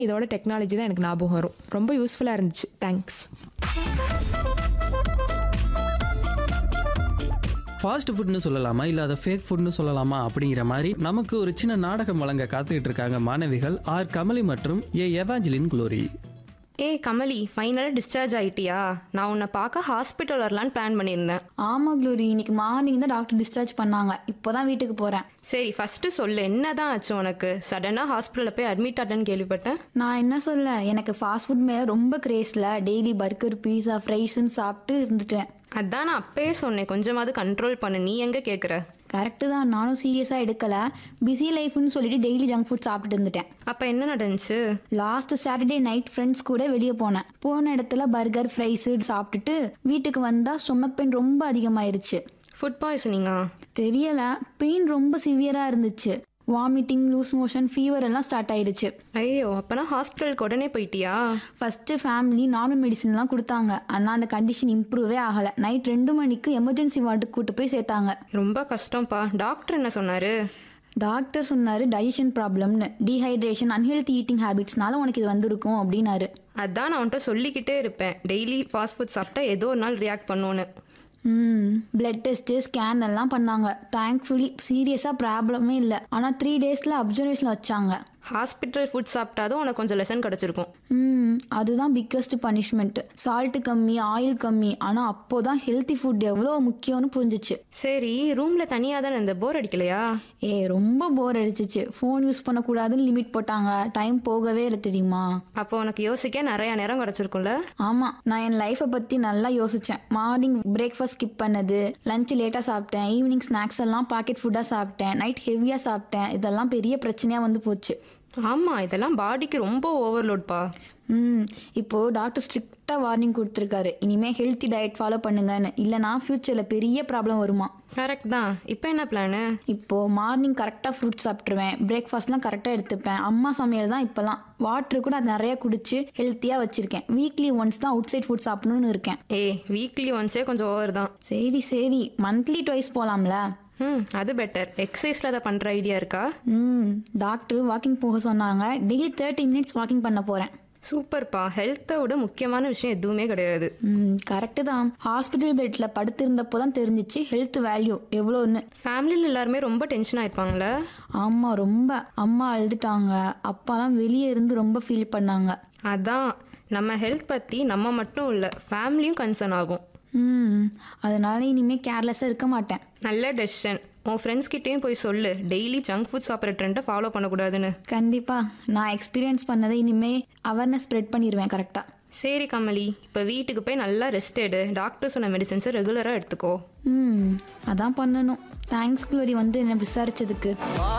இதோட டெக்னாலஜி தான் எனக்கு ஞாபகம் வரும் ரொம்ப யூஸ்ஃபுல்லாக இருந்துச்சு தேங்க்ஸ் ஃபாஸ்ட் ஃபுட்னு சொல்லலாமா இல்லை அதை ஃபேக் ஃபுட்னு சொல்லலாமா அப்படிங்கிற மாதிரி நமக்கு ஒரு சின்ன நாடகம் வழங்க காத்துக்கிட்டு இருக்காங்க மாணவிகள் ஆர் கமலி மற்றும் ஏ எவாஞ்சலின் குளோரி ஏய் கமலி ஃபைனலாக டிஸ்சார்ஜ் ஆயிட்டியா நான் உன்னை பார்க்க ஹாஸ்பிட்டல் வரலான்னு பிளான் பண்ணியிருந்தேன் ஆமாம் க்ளோரி இன்னைக்கு மார்னிங் தான் டாக்டர் டிஸ்சார்ஜ் பண்ணாங்க இப்போ தான் வீட்டுக்கு போகிறேன் சரி ஃபஸ்ட்டு சொல்லு என்ன தான் ஆச்சு உனக்கு சடனாக ஹாஸ்பிட்டலில் போய் அட்மிட் ஆட்டேன்னு கேள்விப்பட்டேன் நான் என்ன சொல்ல எனக்கு ஃபாஸ்ட் ஃபுட் மேலே ரொம்ப கிரேஸில் டெய்லி பர்கர் பீஸா ஃப்ரைஸ்ன்னு சாப்பிட்டு இருந்துட்டேன் அதான் நான் அப்பயே சொன்னேன் கொஞ்சமாவது கண்ட்ரோல் பண்ணு நீ எங்கே கேட்குற கரெக்டு தான் நானும் சீரியஸாக எடுக்கல பிஸி லைஃப்னு சொல்லிட்டு டெய்லி ஜங்க் ஃபுட் சாப்பிட்டுட்டு இருந்துட்டேன் அப்போ என்ன நடந்துச்சு லாஸ்ட் சாட்டர்டே நைட் ஃப்ரெண்ட்ஸ் கூட வெளியே போனேன் போன இடத்துல பர்கர் ஃப்ரைஸு சாப்பிட்டுட்டு வீட்டுக்கு வந்தால் ஸ்டொமக் பெயின் ரொம்ப அதிகமாயிருச்சு ஃபுட் பாய்சனிங்கா தெரியல பெயின் ரொம்ப சிவியராக இருந்துச்சு வாமிட்டிங் லூஸ் மோஷன் ஃபீவர் எல்லாம் ஸ்டார்ட் ஆயிருச்சு ஐயோ அப்போனா ஹாஸ்பிட்டலுக்கு உடனே போயிட்டியா ஃபஸ்ட்டு ஃபேமிலி நார்மல் மெடிசன்லாம் கொடுத்தாங்க ஆனால் அந்த கண்டிஷன் இம்ப்ரூவே ஆகலை நைட் ரெண்டு மணிக்கு எமர்ஜென்சி வார்டுக்கு கூட்டு போய் சேர்த்தாங்க ரொம்ப கஷ்டம்ப்பா டாக்டர் என்ன சொன்னார் டாக்டர் சொன்னார் டைஜஷன் ப்ராப்ளம்னு டீஹைட்ரேஷன் அன்ஹெல்தி ஈட்டிங் ஹேபிட்ஸ்னால உனக்கு இது வந்திருக்கும் அப்படின்னாரு அதான் நான் உன்கிட்ட சொல்லிக்கிட்டே இருப்பேன் டெய்லி ஃபாஸ்ட் ஃபுட் சாப்பிட்டா ஏதோ ஒரு நாள் ரியாக்ட் பண்ணுன்னு ம் பிளட் டெஸ்ட்டு ஸ்கேன் எல்லாம் பண்ணாங்க தேங்க்ஃபுல்லி சீரியஸாக ப்ராப்ளமே இல்லை ஆனால் த்ரீ டேஸில் அப்சர்வேஷனில் வச்சாங்க ஹாஸ்பிட்டல் ஃபுட் சாப்பிட்டாதான் உனக்கு கொஞ்சம் லெசன் கிடச்சிருக்கும் ம் அதுதான் பிக்கஸ்ட் பனிஷ்மெண்ட் சால்ட்டு கம்மி ஆயில் கம்மி ஆனால் அப்போ தான் ஹெல்த்தி ஃபுட் எவ்வளோ முக்கியம்னு புரிஞ்சிச்சு சரி ரூமில் தனியாக தானே இந்த போர் அடிக்கலையா ஏ ரொம்ப போர் அடிச்சிச்சு ஃபோன் யூஸ் பண்ணக்கூடாதுன்னு லிமிட் போட்டாங்க டைம் போகவே இல்லை தெரியுமா அப்போ உனக்கு யோசிக்க நிறையா நேரம் கிடச்சிருக்கும்ல ஆமாம் நான் என் லைஃப்பை பற்றி நல்லா யோசித்தேன் மார்னிங் பிரேக்ஃபாஸ்ட் ஸ்கிப் பண்ணது லஞ்ச் லேட்டாக சாப்பிட்டேன் ஈவினிங் ஸ்நாக்ஸ் எல்லாம் பாக்கெட் ஃபுட்டாக சாப்பிட்டேன் நைட் ஹெவியாக சாப்பிட்டேன் இதெல்லாம் பெரிய பிரச்சனையாக வந்து போச்சு ஆமாம் இதெல்லாம் பாடிக்கு ரொம்ப ஓவர்லோட்ப்பா ம் இப்போது டாக்டர் ஸ்ட்ரிக்டாக வார்னிங் கொடுத்துருக்காரு இனிமேல் ஹெல்த்தி டயட் ஃபாலோ பண்ணுங்கன்னு இல்லைனா ஃப்யூச்சரில் பெரிய ப்ராப்ளம் வருமா கரெக்ட் தான் இப்போ என்ன பிளானு இப்போது மார்னிங் கரெக்டாக ஃப்ரூட் சாப்பிட்ருவேன் பிரேக்ஃபாஸ்ட்லாம் கரெக்டாக எடுத்துப்பேன் அம்மா சமையல் தான் இப்போலாம் வாட்டர் கூட அது நிறைய குடிச்சு ஹெல்த்தியாக வச்சுருக்கேன் வீக்லி ஒன்ஸ் தான் அவுட் சைட் ஃபுட் சாப்பிடணும்னு இருக்கேன் ஏய் வீக்லி ஒன்ஸே கொஞ்சம் ஓவர் தான் சரி சரி மந்த்லி ட்வைஸ் போகலாம்ல ம் அது பெட்டர் எக்ஸசைஸில் அதை பண்ணுற ஐடியா இருக்கா ம் டாக்டர் வாக்கிங் போக சொன்னாங்க டெய்லி தேர்ட்டி மினிட்ஸ் வாக்கிங் பண்ண போகிறேன் சூப்பர்ப்பா ஹெல்த்தை விட முக்கியமான விஷயம் எதுவுமே கிடையாது ம் கரெக்டு தான் ஹாஸ்பிட்டல் பெட்டில் படுத்திருந்தப்போ தான் தெரிஞ்சிச்சு ஹெல்த் வேல்யூ எவ்வளோன்னு ஃபேமிலியில் எல்லாருமே ரொம்ப டென்ஷன் ஆயிருப்பாங்களே ஆமாம் ரொம்ப அம்மா அழுதுட்டாங்க அப்பாலாம் வெளியே இருந்து ரொம்ப ஃபீல் பண்ணாங்க அதான் நம்ம ஹெல்த் பற்றி நம்ம மட்டும் இல்லை ஃபேமிலியும் கன்சர்ன் ஆகும் ம் அதனால இனிமேல் கேர்லெஸ்ஸாக இருக்க மாட்டேன் நல்ல டெசிஷன் உன் ஃப்ரெண்ட்ஸ் கிட்டேயும் போய் சொல்லு டெய்லி ஜங்க் ஃபுட் சாப்பிட்ற ட்ரெண்டை ஃபாலோ பண்ணக்கூடாதுன்னு கண்டிப்பாக நான் எக்ஸ்பீரியன்ஸ் பண்ணதை இனிமேல் அவேர்னஸ் ஸ்ப்ரெட் பண்ணிடுவேன் கரெக்டாக சரி கமலி இப்போ வீட்டுக்கு போய் நல்லா ரெஸ்ட் எடு டாக்டர் சொன்ன மெடிசன்ஸை ரெகுலராக எடுத்துக்கோ ம் அதான் பண்ணணும் தேங்க்ஸ் குளோரி வந்து என்னை விசாரிச்சதுக்கு